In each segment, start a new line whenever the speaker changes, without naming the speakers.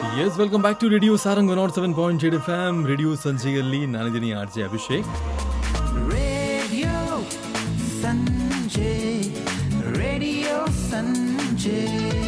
S welcome back to radio Sarang nought seven point eight F M radio ಸಂಜೆಯಲ್ಲಿ ನಾನಿದ್ದೀನಿ R J Abhishek
Radio Sanjay, Radio Sanjay.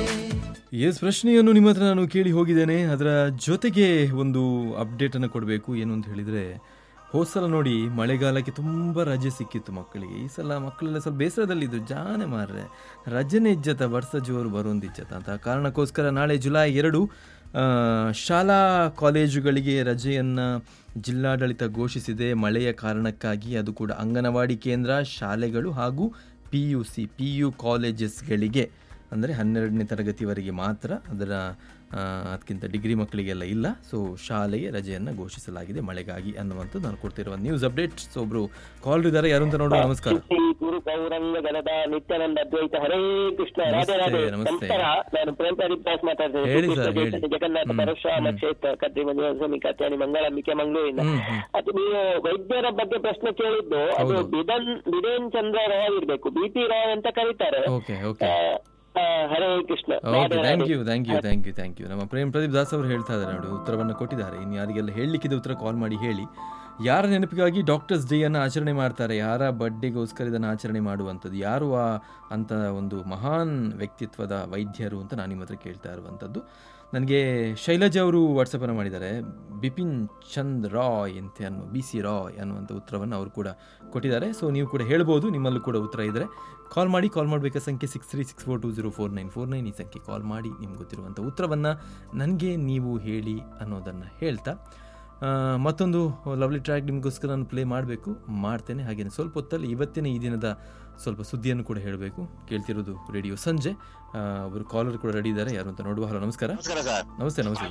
Yes ಪ್ರಶ್ನೆಯನ್ನು ನಿಮ್ಮ ಹತ್ರ ನಾನು ಕೇಳಿ ಹೋಗಿದ್ದೇನೆ ಅದರ ಜೊತೆಗೆ ಒಂದು ಅಪ್ಡೇಟನ್ನು ಕೊಡಬೇಕು ಏನು ಅಂತ ಹೇಳಿದರೆ ಹೋದ ಸಲ ನೋಡಿ ಮಳೆಗಾಲಕ್ಕೆ ತುಂಬ ರಜೆ ಸಿಕ್ಕಿತ್ತು ಮಕ್ಕಳಿಗೆ ಈ ಸಲ ಮಕ್ಕಳೆಲ್ಲ ಸ್ವಲ್ಪ ಬೇಸರದಲ್ಲಿದ್ದು ಜಾನೆ ಮಾರ್ರೆ ರಜೆನೇ ಇಜ್ಜತ ವರ್ಷ ಜೋರು ಬರೋಂದು ಇಜ್ಜತ ಅಂತ ಆ ಕಾರಣಕ್ಕೋಸ್ಕರ ನಾಳೆ ಜುಲೈ ಎರಡು ಆ, ಶಾಲಾ ಕಾಲೇಜುಗಳಿಗೆ ರಜೆಯನ್ನು ಜಿಲ್ಲಾಡಳಿತ ಘೋಷಿಸಿದೆ ಮಳೆಯ ಕಾರಣಕ್ಕಾಗಿ ಅದು ಕೂಡ ಅಂಗನವಾಡಿ ಕೇಂದ್ರ ಶಾಲೆಗಳು ಹಾಗೂ P U C P U ಕಾಲೇಜಸ್ಗಳಿಗೆ ಅಂದರೆ ಹನ್ನೆರಡನೇ ತರಗತಿವರೆಗೆ ಮಾತ್ರ ಅದರ ಆ, ಅದಕ್ಕಿಂತ ಡಿಗ್ರಿ ಮಕ್ಕಳಿಗೆಲ್ಲ ಇಲ್ಲ ಸೊ ಶಾಲೆಗೆ ರಜೆಯನ್ನು ಘೋಷಿಸಲಾಗಿದೆ ಮಳೆಗಾಗಿ ಅನ್ನುವಂಥದ್ದು ನಾನು ಕೊಡ್ತಿರುವ ನ್ಯೂಸ್ ಅಪ್ಡೇಟ್ ಸೊ ಒಬ್ರು ಕಾಲ್ ಇದ್ದಾರೆ ಯಾರು ಅಂತ ನೋಡುವ ನಮಸ್ಕಾರ
ಶ್ರೀ ಗುರು ಗೌರಂಗ ಗಣದ ನಿತ್ಯಾನಂದ ಅದ್ವೈತ ಹರೇ ಕೃಷ್ಣ ರಾಧೆ ರಾಧೆ
ನಮಸ್ತೆ.
ನಮಸ್ಕಾರ ನಾನು ಪ್ರೇಮಪ್ರದೀಪ್ ದಾಸ್ ಮಾತಾಡ್ತೇನೆ
ಹೇಳಿ ಸರ್,
ಶ್ರೀಕೃಷ್ಣ
ಹೇಳಿ.
ಜಯಂತಿ ಜಗನ್ನಾಥ ಪರಶುರಾಮ ಕ್ಷೇತ್ರ ಕದ್ರಿ ಮಂಜುನಾಥ ಸ್ವಾಮಿ ಕತ್ಯಾಣಿ ಮಂಗಳಂಬಿಕೆ ಮಂಗಳೂರಿಂದ
ಹ್ಮ್, ಹ್ಮ್.
ಅದು ನೀವು ವೈದ್ಯರ ಬಗ್ಗೆ ಪ್ರಶ್ನೆ ಕೇಳಿದ್ದು ಅದು
ಹೌದು.
ಬಿದನ್ ಬಿಡೇನ್ ಚಂದ್ರ ರಾವ್ ಇರ್ಬೇಕು ಬಿ ಪಿ ರಾವ್ ಅಂತ ಕರೀತಾರೆ
ಓಕೆ ಓಕೆ
ಆ, ಆ, Hare Krishna
okay
Radhe
thank
Radhe
you thank you thank you thank you ನಮ್ಮ ಪ್ರೇಮ್ ಪ್ರದೀಪ್ ದಾಸ್ ಅವರು ಹೇಳ್ತಾ ಇದ್ದಾರೆ ನೋಡಿ ಉತ್ತರವನ್ನು ಕೊಟ್ಟಿದ್ದಾರೆ ಇನ್ನು ಯಾರಿಗೆಲ್ಲ ಹೇಳಲಿಕ್ಕಿದೆ ಉತ್ತರ ಕಾಲ್ ಮಾಡಿ ಹೇಳಿ ಯಾರ ನೆನಪಿಗಾಗಿ ಡಾಕ್ಟರ್ಸ್ ಡೇಯನ್ನು ಆಚರಣೆ ಮಾಡ್ತಾರೆ ಯಾರ ಬರ್ಡೇಗೋಸ್ಕರ ಇದನ್ನು ಆಚರಣೆ ಮಾಡುವಂಥದ್ದು ಯಾರು ಆ ಅಂತ ಒಂದು ಮಹಾನ್ ವ್ಯಕ್ತಿತ್ವದ ವೈದ್ಯರು ಅಂತ ನಾನು ನಿಮ್ಮ ಹತ್ರ ಕೇಳ್ತಾ ಇರುವಂಥದ್ದು ನನಗೆ ಶೈಲಜಾ ಅವರು ವಾಟ್ಸಪ್ಪನ್ನು ಮಾಡಿದ್ದಾರೆ ಬಿಪಿನ್ ಚಂದ್ ರಾಯ್ ಅಂತ ಅನ್ನೋ ಬಿ ಸಿ ರಾಯ್ ಅನ್ನುವಂಥ ಉತ್ತರವನ್ನು ಅವರು ಕೂಡ ಕೊಟ್ಟಿದ್ದಾರೆ ಸೊ ನೀವು ಕೂಡ ಹೇಳ್ಬೋದು ನಿಮ್ಮಲ್ಲೂ ಕೂಡ ಉತ್ತರ ಇದ್ದರೆ ಕಾಲ್ ಮಾಡಿ ಕಾಲ್ ಮಾಡಬೇಕಾದ ಸಂಖ್ಯೆ six three six four two zero four nine four nine ಈ ಸಂಖ್ಯೆ ಕಾಲ್ ಮಾಡಿ ನಿಮ್ಗೆ ಗೊತ್ತಿರುವಂಥ ಉತ್ತರವನ್ನು ನನಗೆ ನೀವು ಹೇಳಿ ಅನ್ನೋದನ್ನು ಹೇಳ್ತಾ ಆ, ಮತ್ತೊಂದು ಲವ್ಲಿ ಟ್ರ್ಯಾಕ್ ನಿಮಗೋಸ್ಕರ ನಾನು ಪ್ಲೇ ಮಾಡಬೇಕು ಮಾಡ್ತೇನೆ ಹಾಗೆಯೇ ಸ್ವಲ್ಪ ಹೊತ್ತಲ್ಲಿ ಇವತ್ತಿನ ಈ ದಿನದ ಸ್ವಲ್ಪ ಸುದ್ದಿಯನ್ನು ಕೂಡ ಹೇಳಬೇಕು ಕೇಳ್ತಿರೋದು ರೇಡಿಯೋ ಸಂಜೆ ಆ, ಒಬ್ಬರು ಕಾಲರ್ ಕೂಡ ರೆಡಿ ಇದ್ದಾರೆ ಯಾರು ಅಂತ ನೋಡುವ ಹಲೋ ನಮಸ್ಕಾರ
ನಮಸ್ಕಾರ ಸರ್
ನಮಸ್ತೆ ನಮಸ್ತೆ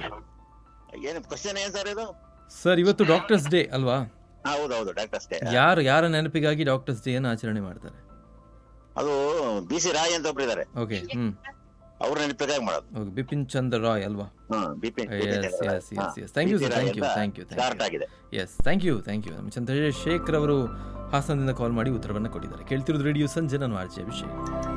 ಏನು ಕ್ವಶನ್ ಏನ್ ಸರ್ ಇದು
ಸರ್ ಇವತ್ತು ಡಾಕ್ಟರ್ಸ್ ಡೇ ಅಲ್ವಾ
ಹಾ, ಹೌದು ಹೌದು ಡಾಕ್ಟರ್ ಅಷ್ಟೇ
ಯಾರು ಯಾರ ನೆನಪಿಗಾಗಿ ಡಾಕ್ಟರ್ಸ್ ಡೇಯನ್ನು ಆಚರಣೆ ಮಾಡ್ತಾರೆ
ಅದು ಬಿ ಸಿ ರಾಯ್ ಅಂತ ಒಬ್ರು ಇದಾರೆ
ಓಕೆ ಹ್ಞೂ
ಅವ್ರ ನೆನಪಿಗಾಗಿ ಮಾಡೋದು
ಓಕೆ ಬಿಪಿನ್ ಚಂದ್ರ ರಾಯ್ ಅಲ್ವಾ
ಹ್ಮ್ Bipin
yes yes yes yes thank you sir thank you thank you
start ಆಗಿದೆ
yes thank you thank you ನಮ್ಮ ಚಂದ್ರಶೇಖರ್ ಅವರು ಹಾಸನದಿಂದ ಕಾಲ್ ಮಾಡಿ ಉತ್ತರವನ್ನು ಕೊಟ್ಟಿದ್ದಾರೆ ಕೇಳ್ತಿರೋದು ರೇಡಿಯೋ ಸಂಜೆ ನಾನು ಆರ್ಜೆ ಅಭಿಷೇಕ್